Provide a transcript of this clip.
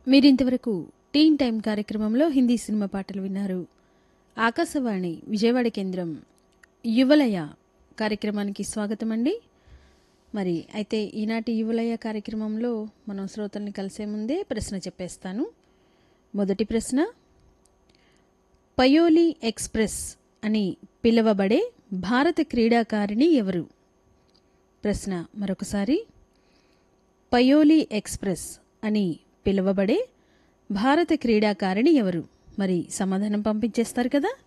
మీరింతవరకు టీన్ టైం కార్యక్రమంలో హిందీ సినిమా పాటలు విన్నారు ఆకాశవాణి విజయవాడ కేంద్రం యువలయ కార్యక్రమానికి స్వాగతం అండి మరి అయితే ఈనాటి యువలయ కార్యక్రమంలో మనం శ్రోతల్ని కలిసే ముందే ప్రశ్న చెప్పేస్తాను మొదటి ప్రశ్న పయోలి ఎక్స్ప్రెస్ అని పిలువబడే భారత క్రీడాకారిణి ఎవరు ప్రశ్న మరొకసారి పయోలి ఎక్స్ప్రెస్ అని పిలువబడే భారత క్రీడాకారిణి ఎవరు మరి సమాధానం పంపించేస్తారు కదా